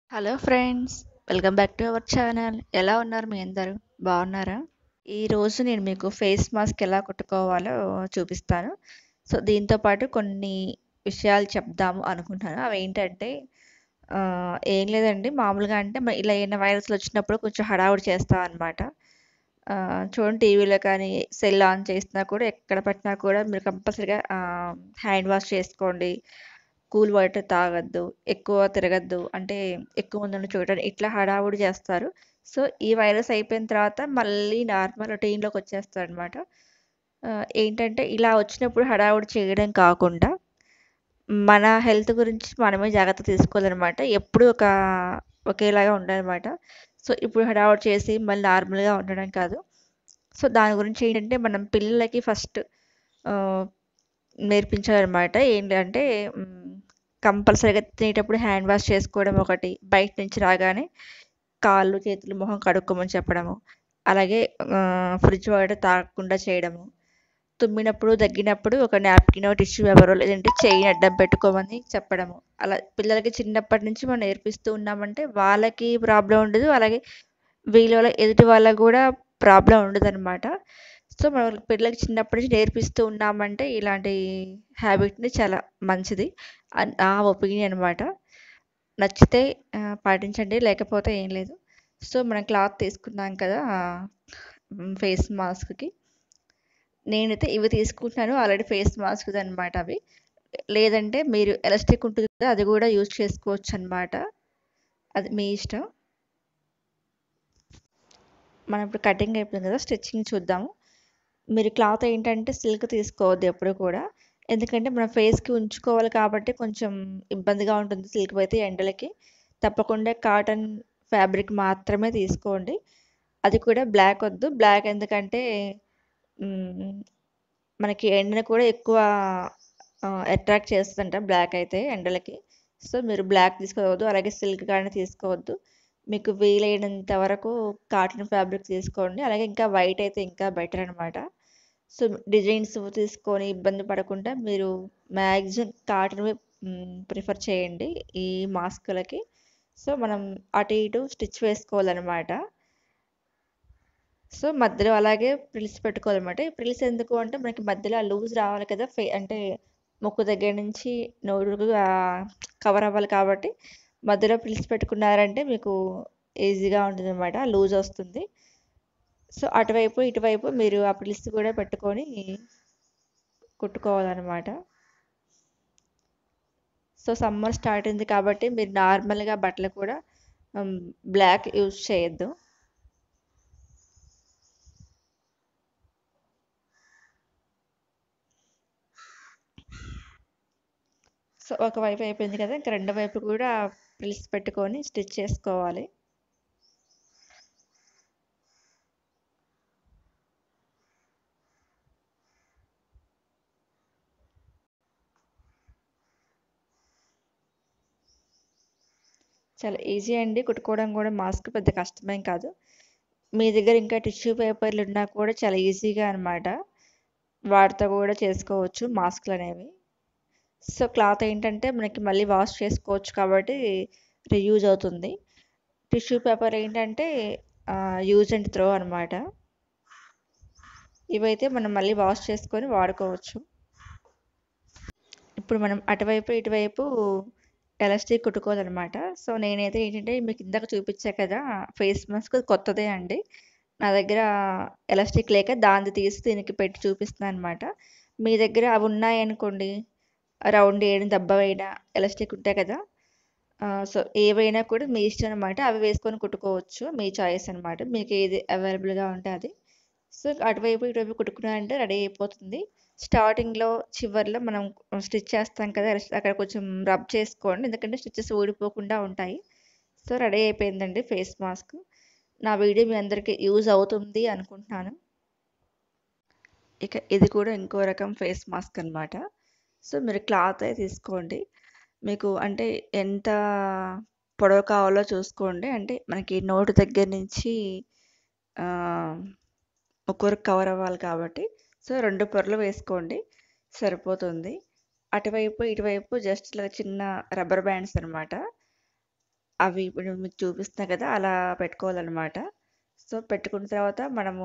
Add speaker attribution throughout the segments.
Speaker 1: hello friends welcome back to our channel ఎలా ఉన్నారు మీ అందరూ బాగున్నారా ఈరోజు నేను మీకు ఫేస్ మాస్క్ ఎలా కుట్టుకోవాలో చూపిస్తాను సో దీంతో పాటు కొన్ని విషయాలు చెప్దాము అనుకుంటున్నాను అవి ఏంటంటే ఆ, ఏం లేదండి మామూలుగా అంటే మ- ఇలా ఏమైనా వైరస్లు వచ్చినప్పుడు కొంచెం హడావుడి చేస్తాం అనమాట చూడండి టీవీలో కానీ సెల్ ఆన్ చేసినా కూడా ఎక్కడ పట్టినా కూడా మీరు కంపల్సరీగా హ్యాండ్ వాష్ చేసుకోండి కూల్ వాటర్ తాగొద్దు ఎక్కువ తిరగద్దు అంటే ఎక్కువ మంది చూడండి ఇట్లా హడావుడి చేస్తారు సో ఈ వైరస్ అయిపోయిన తర్వాత మళ్ళీ నార్మల్ రొటీన్లోకి వచ్చేస్తారు అనమాట ఏంటంటే ఇలా వచ్చినప్పుడు హడావుడి చేయడం కాకుండా మన హెల్త్ గురించి మనమే జాగ్రత్త తీసుకోవాలన్నమాట ఎప్పుడు ఒక ఒకేలాగా ఉండాలన్నమాట సో ఇప్పుడు హడావుడి చేసి మళ్ళీ నార్మల్గా ఉండడం కాదు సో దాని గురించి ఏంటంటే మనం పిల్లలకి ఫస్ట్ నేర్పించాలన్నమాట ఏంటంటే కంపల్సరీగా తినేటప్పుడు హ్యాండ్ వాష్ చేసుకోవడం ఒకటి బయట నుంచి రాగానే కాళ్ళు చేతులు మొహం కడుక్కోమని చెప్పడము అలాగే ఫ్రిడ్జ్ వాటర్ తాగకుండా చేయడము తుమ్మినప్పుడు దగ్గినప్పుడు ఒక నాప్కిన్ టిష్యూ పేపర్ లేదంటే చెయ్యి అడ్డం పెట్టుకోమని చెప్పడము అలా పిల్లలకి చిన్నప్పటి నుంచి మనం నేర్పిస్తూ ఉన్నామంటే వాళ్ళకి ప్రాబ్లం ఉండదు అలాగే వీళ్ళ ఎదుటి వాళ్ళకి కూడా ప్రాబ్లం ఉండదు అనమాట సో మన పిల్లలకి చిన్నప్పటి నుంచి నేర్పిస్తూ ఉన్నామంటే ఇలాంటి హ్యాబిట్ని చాలా మంచిది అని నా ఒపీనియన్ అనమాట నచ్చితే ఆ, పాటించండి లేకపోతే ఏం లేదు సో మనం క్లాత్ తీసుకున్నాం కదా ఫేస్ మాస్క్కి నేనైతే ఇవి తీసుకుంటున్నాను ఆల్రెడీ ఫేస్ మాస్క్ అనమాట అవి లేదంటే మీరు ఎలాస్టిక్ ఉంటుంది కదా అది కూడా యూజ్ చేసుకోవచ్చు అనమాట అది మీ ఇష్టం మనం ఇప్పుడు కటింగ్ అయిపోయింది కదా స్టిచ్చింగ్ చూద్దాము మీరు క్లాత్ ఏంటంటే సిల్క్ తీసుకోవద్దు ఎప్పుడు కూడా ఎందుకంటే మన ఫేస్కి ఉంచుకోవాలి కాబట్టి కొంచెం ఇబ్బందిగా ఉంటుంది సిల్క్ అయితే ఎండలకి తప్పకుండా కాటన్ ఫ్యాబ్రిక్ మాత్రమే తీసుకోండి అది కూడా బ్లాక్ వద్దు బ్లాక్ ఎందుకంటే మ్, మనకి ఎండను కూడా ఎక్కువ అట్రాక్ట్ చేస్తుందంట బ్లాక్ అయితే ఎండలకి సో మీరు బ్లాక్ తీసుకోవద్దు అలాగే సిల్క్ కానీ తీసుకోవద్దు మీకు వీలైనంత వరకు కాటన్ ఫ్యాబ్రిక్ తీసుకోండి అలాగే ఇంకా వైట్ అయితే ఇంకా బెటర్ అనమాట సో డిజైన్స్ తీసుకొని ఇబ్బంది పడకుండా మీరు మ్యాక్సిమం కాటన్ ప్రిఫర్ చేయండి ఈ మాస్కులకి సో మనం అటు ఇటు స్టిచ్ వేసుకోవాలన్నమాట సో మధ్యలో అలాగే ప్రిల్స్ పెట్టుకోవాలన్నమాట ఈ ప్రిల్స్ ఎందుకు అంటే మనకి మధ్యలో లూజ్ రావాలి కదా ఫే అంటే ముక్కు దగ్గర నుంచి నోరు కవర్ అవ్వాలి కాబట్టి మధ్యలో ప్రిల్స్ పెట్టుకున్నారంటే మీకు ఈజీగా ఉంటుంది అనమాట లూజ్ వస్తుంది సో అటువైపు ఇటువైపు మీరు ఆ ప్రిల్స్ కూడా పెట్టుకొని కుట్టుకోవాలన్నమాట సో సమ్మర్ స్టార్ట్ అయింది కాబట్టి మీరు నార్మల్గా బట్టలు కూడా బ్లాక్ యూజ్ చేయొద్దు సో ఒకవైపు అయిపోయింది కదా ఇంకా రెండో వైపు కూడా ప్రిల్స్ పెట్టుకొని స్టిచ్ చేసుకోవాలి చాలా ఈజీ అండి కుట్టుకోవడం కూడా మాస్క్ పెద్ద కష్టమేం కాదు మీ దగ్గర ఇంకా టిష్యూ పేపర్లు ఉన్నా కూడా చాలా ఈజీగా అనమాట వాటితో కూడా చేసుకోవచ్చు మాస్క్లు అనేవి సో క్లాత్ ఏంటంటే మనకి మళ్ళీ వాష్ చేసుకోవచ్చు కాబట్టి రీయూజ్ అవుతుంది టిష్యూ పేపర్ ఏంటంటే యూజ్ అండ్ త్రో అనమాట ఇవైతే మనం మళ్ళీ వాష్ చేసుకొని వాడుకోవచ్చు ఇప్పుడు మనం అటువైపు ఇటువైపు ఎలాస్టిక్ కుట్టుకోవాలన్నమాట సో నేనైతే ఏంటంటే మీకు ఇందాక చూపించా కదా ఫేస్ మాస్క్ కొత్తదే అండి నా దగ్గర ఎలాస్టిక్ లేక దాన్ని తీసి దీనికి పెట్టి చూపిస్తున్నాను అనమాట మీ దగ్గర అవి ఉన్నాయనుకోండి రౌండ్ వేయడం దెబ్బ వేయడం ఎలాస్టిక్ ఉంటాయి కదా సో ఏవైనా కూడా మీ ఇష్టం అనమాట అవి వేసుకొని కుట్టుకోవచ్చు మీ చాయిస్ అనమాట మీకు ఏది అవైలబుల్గా ఉంటే అది సో అటువైపు ఇటువైపు కుట్టుకున్నారంటే రెడీ అయిపోతుంది స్టార్టింగ్లో చివర్లో మనం స్టిచ్ చేస్తాం కదా అక్కడ కొంచెం రబ్ చేసుకోండి ఎందుకంటే స్టిచెస్ ఊడిపోకుండా ఉంటాయి సో రెడీ అయిపోయిందండి ఫేస్ మాస్క్ నా వీడియో మీ అందరికీ యూజ్ అవుతుంది అనుకుంటున్నాను ఇక ఇది కూడా ఇంకో రకం ఫేస్ మాస్క్ అనమాట సో మీరు క్లాత్ అయితే తీసుకోండి మీకు అంటే ఎంత పొడవు కావాలో చూసుకోండి అంటే మనకి నోటు దగ్గర నుంచి ముగ్గురు కవర్ అవ్వాలి కాబట్టి సో రెండు పొరలు వేసుకోండి సరిపోతుంది అటువైపు ఇటువైపు జస్ట్ ఇలా చిన్న రబ్బర్ బ్యాండ్స్ అనమాట అవి ఇప్పుడు మీకు చూపిస్తున్నా కదా అలా పెట్టుకోవాలన్నమాట సో పెట్టుకున్న తర్వాత మనము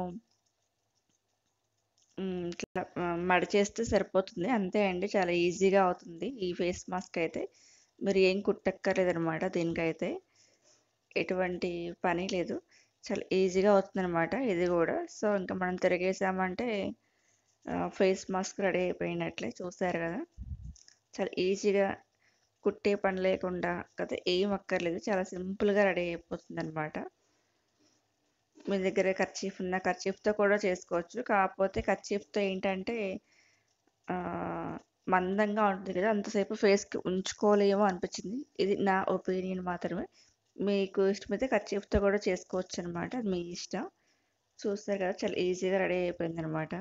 Speaker 1: మ్, ఇట్లా ఆ, మడిచేస్తే సరిపోతుంది అంతే అండి చాలా ఈజీగా అవుతుంది ఈ ఫేస్ మాస్క్ అయితే మీరు ఏం కుట్టక్కర్లేదనమాట దీనికైతే ఎటువంటి పని లేదు చాలా ఈజీగా అవుతుందన్నమాట ఇది కూడా సో ఇంకా మనం తిరిగేసామంటే ఫేస్ మాస్క్ రెడీ అయిపోయినట్లే చూసారు కదా చాలా ఈజీగా కుట్టే పని లేకుండా కదా ఏం అక్కర్లేదు చాలా సింపుల్గా రెడీ అయిపోతుంది అనమాట మీ దగ్గర కర్చీఫ్ ఉన్న కర్చీఫ్తో కూడా చేసుకోవచ్చు కాకపోతే కర్చీఫ్తో ఏంటంటే ఆ, మందంగా ఉంటుంది కదా అంతసేపు ఫేస్కి ఉంచుకోలేమో అనిపించింది ఇది నా ఒపీనియన్ మాత్రమే మీకు ఇష్టమైతే కర్చీఫ్తో కూడా చేసుకోవచ్చు అనమాట అది మీ ఇష్టం చూస్తారు కదా చాలా ఈజీగా రెడీ అయిపోయింది అనమాట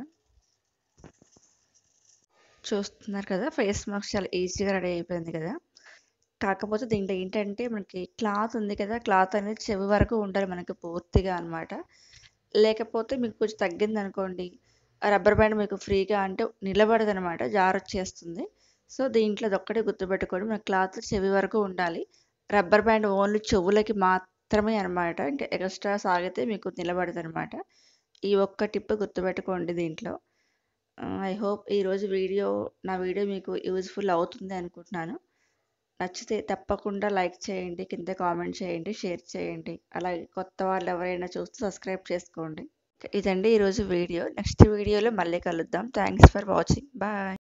Speaker 1: చూస్తున్నారు కదా ఫేస్ మాస్క్ చాలా ఈజీగా రెడీ అయిపోయింది కదా కాకపోతే దీంట్లో ఏంటంటే మనకి క్లాత్ ఉంది కదా క్లాత్ అనేది చెవి వరకు ఉండాలి మనకి పూర్తిగా అనమాట లేకపోతే మీకు కొంచెం తగ్గింది అనుకోండి ఆ రబ్బర్ బ్యాండ్ మీకు ఫ్రీగా అంటే నిలబడదు అనమాట జార్ వచ్చేస్తుంది సో దీంట్లో అదొక్కటే గుర్తుపెట్టుకోండి మన క్లాత్ చెవి వరకు ఉండాలి రబ్బర్ బ్యాండ్ ఓన్లీ చెవులకి మాత్రమే అనమాట ఇంకా ఎక్స్ట్రా సాగితే మీకు నిలబడదు అనమాట ఈ ఒక్క టిప్ గుర్తుపెట్టుకోండి దీంట్లో ఐ హోప్ ఈరోజు వీడియో నా వీడియో మీకు యూజ్ఫుల్ అవుతుంది అనుకుంటున్నాను నచ్చితే తప్పకుండా లైక్ చేయండి కింద కామెంట్ చేయండి షేర్ చేయండి అలాగే కొత్త వాళ్ళు ఎవరైనా చూస్తే సబ్స్క్రైబ్ చేసుకోండి ఇదండి ఈరోజు వీడియో నెక్స్ట్ వీడియోలో మళ్ళీ కలుద్దాం థ్యాంక్స్ ఫర్ వాచింగ్ బాయ్